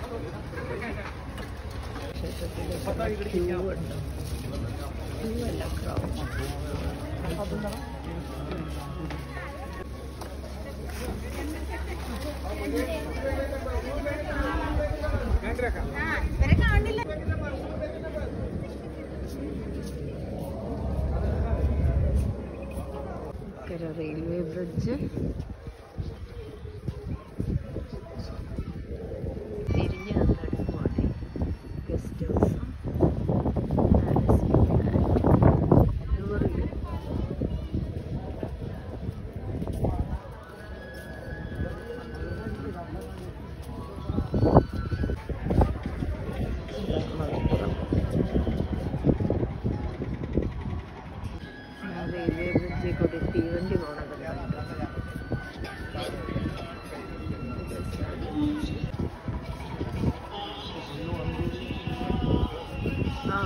ക്ഷേത്രത്തിൽ ക്യൂ ഉണ്ട് ക്യൂ അല്ല ക്രൗഡ് കര റെയിൽവേ ബ്രിഡ്ജ് തിരിഞ്ഞ് നടക്കുവാണ് ഗസ്റ്റ് ഹൗസും റെയിൽവേ ബ്രിഡ്ജിൽ കൂടി തീവണ്ടി പോണതുണ്ട് ആ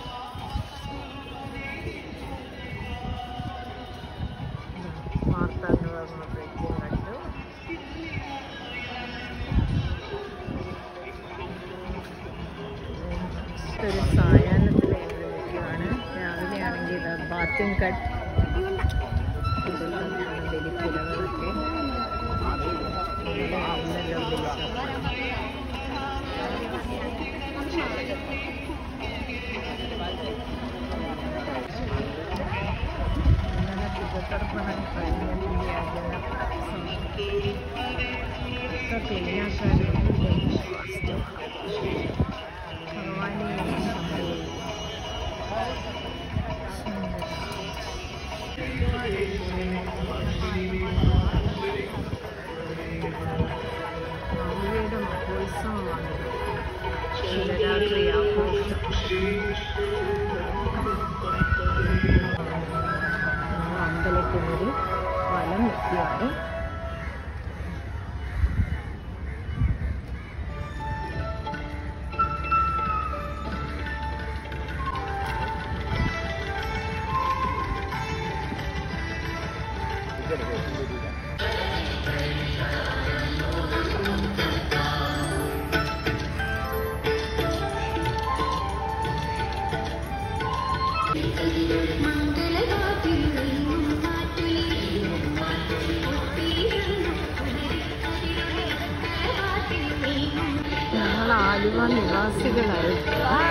മാർത്താണ്ഡ വർമ്മ ബ്രിഡ്ജും കണ്ടു ഒരു സായാഹ്നത്തിൽ ഞങ്ങൾ നിൽക്കുകയാണ് രാവിലെ ആണെങ്കിൽ ഇത് ബാത്തിങ് കട്ട് ഇതെല്ലാം വെലിപ്പുലകളൊക്കെ ഇന്നലെ ഇന്നെല്ലാം വിളിച്ചപ്പോൾ ഇന്നലെ ബുദ്ധതർപ്പണം കഴിഞ്ഞതിൻ്റെ അതിന് ഒക്കെ ക്ലീനാക്കാനും ഭഗവാനെ ശംഭോ. നവമിയുടെ മഹോത്സവമാണ് ശിവരാത്രി ആഘോഷം ഞങ്ങൾ അമ്പലത്തിനൊരു വലം വെക്കുകയാണ് ഞങ്ങൾ ആലുവ നിവാസികളായിട്ട്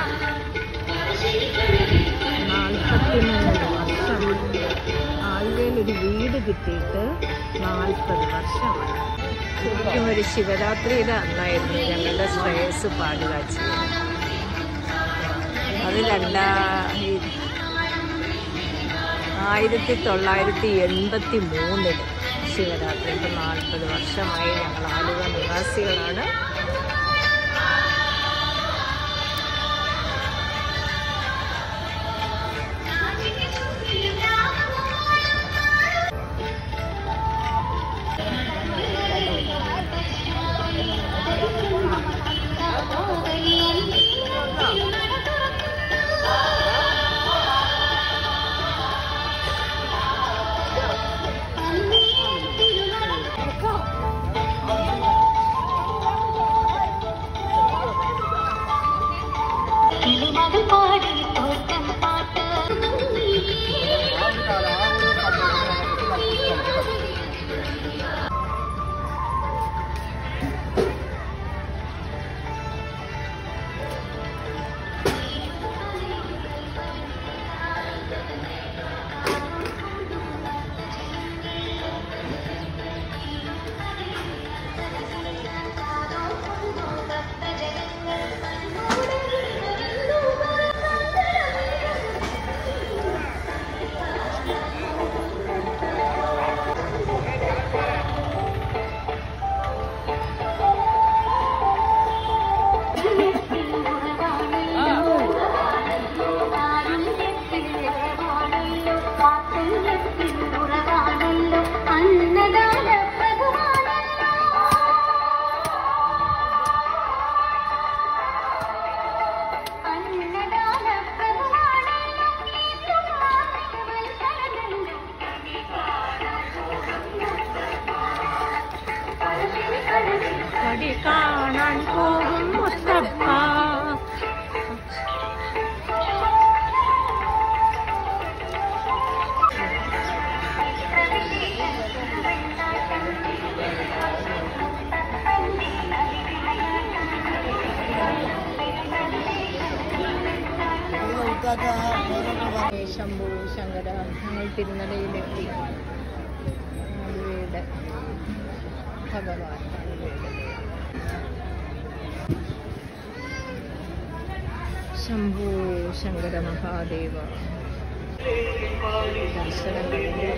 നാൽപ്പത്തിമൂന്ന് വർഷം ആലുവയിൽ ഒരു വീട് കിട്ടിയിട്ട് നാൽപ്പത് വർഷമായി ശരിക്കും ഒരു ശിവരാത്രിയുടെ അന്നായിരുന്നു ഞങ്ങളുടെ ശ്രേയസ് പാടുക ചെയ്യുന്നത് അത് രണ്ടാ ആയിരത്തി തൊള്ളായിരത്തി എൺപത്തി മൂന്നിൽ ശിവരാത്രിക്ക് നാൽപ്പത് വർഷമായി ഞങ്ങൾ ആലുവ നിവാസികളാണ് പടി കാണാൻ പോകും മുത്തപ്പ ശംഭു ശങ്കര ഞങ്ങൾ തിരുനടയിലെത്തി ആലുവയുടെ ഭഗവാൻ ആലുവയുടെ ശംഭു ശങ്കര മഹാദേവ ദർശനം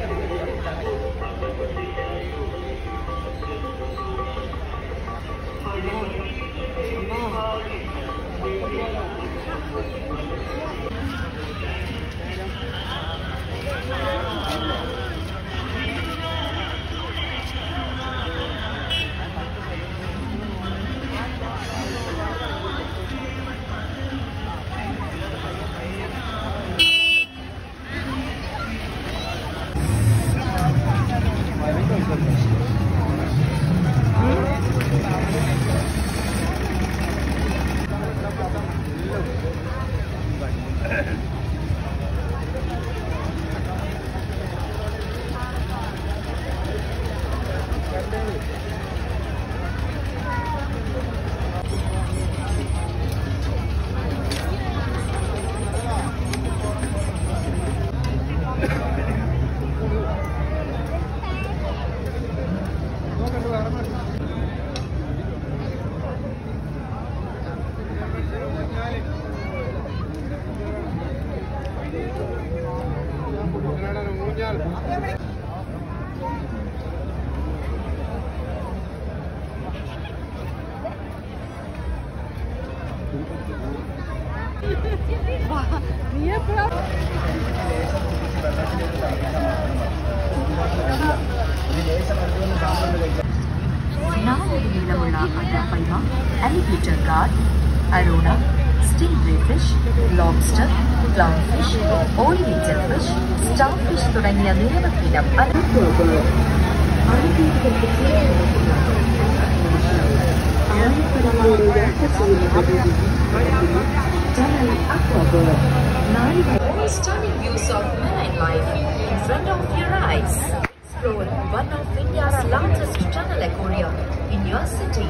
നാല് നീളമുള്ള arapaima alligator gar arowana stingray fish lobster clown fish oriental fish star fish തുടങ്ങിയ നിരവധി ഇനം അനുഭവങ്ങൾ Stunning views of marine life in front of your eyes. Explore one of India's largest tunnel aquarium in your city.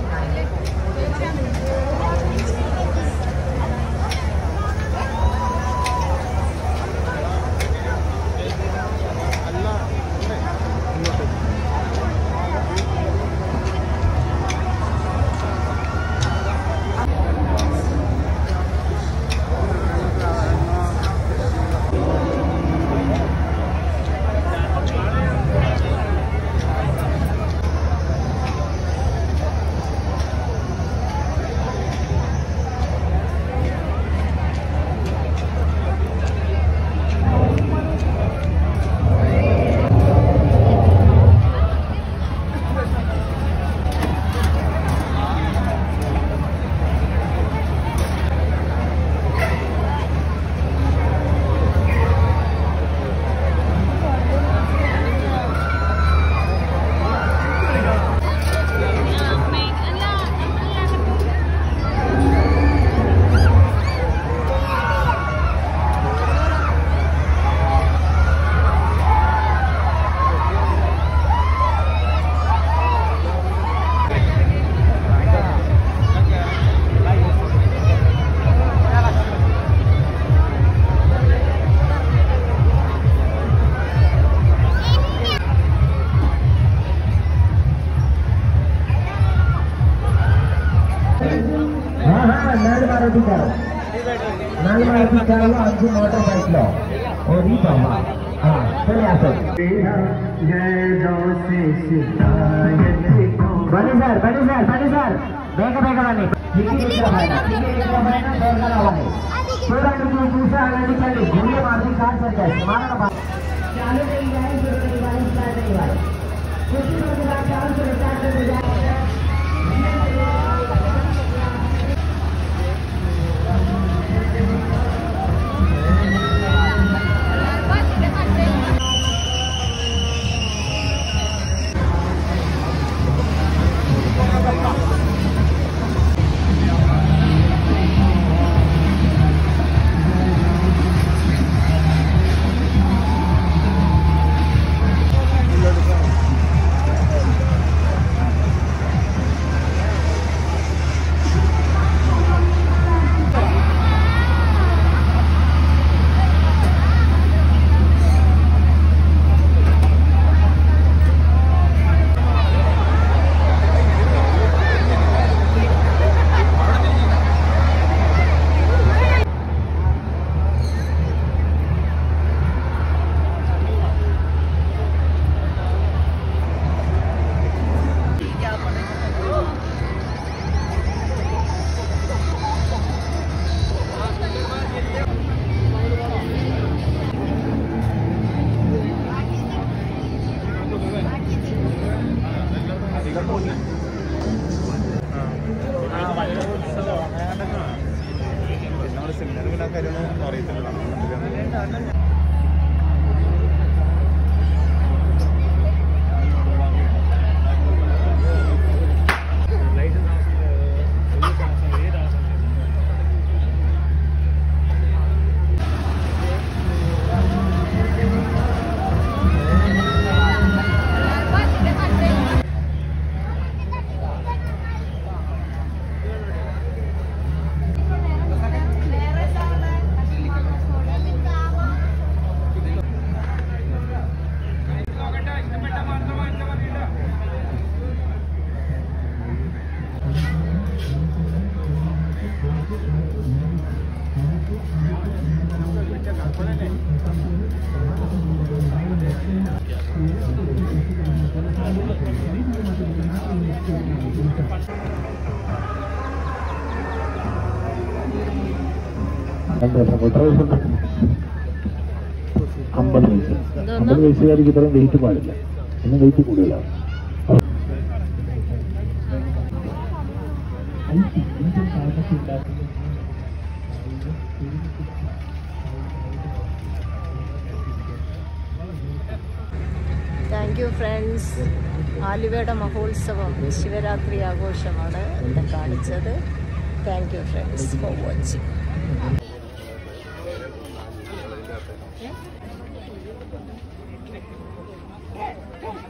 ఆహా, నాలుగు Maruti car నాలుగు మారుతి కారులో అഞ്ചు motor bike లో ఓ దీపమ్మ బని సార్ బని సార్ బని సార్ ಬೇಗ ಬೇಗ ಬನ್ನಿ ಟಿಕೆಟ್ ಇದ್ರ ಪೈన ಟಿಕೆಟ್ ಇದ್ರ ಪೈన ಬೇಗ ಬನ್ನಿ చూడండి మీరు చూసే వెళ్ళండి గుండె మార్చి కార్ సరిచేసి మానవ చాలు చేయాలి शुरू చేయాలి స్టార్ట్ చేయాలి कुछ लोग चालू से स्टार्ट कर जाए Thank അമ്പത് വയസ്സ് അമ്പത് വയസ്സുകാർക്ക് ഇത്രയും വെയിറ്റ് പാടില്ല പിന്നെ വെയിറ്റ് കൂടുതലാണ് താങ്ക് യു ഫ്രണ്ട്സ് ആലുവയുടെ മഹോത്സവം ശിവരാത്രി ആഘോഷമാണ് ഇവിടെ കാണിച്ചത് thank you friends for watching ആ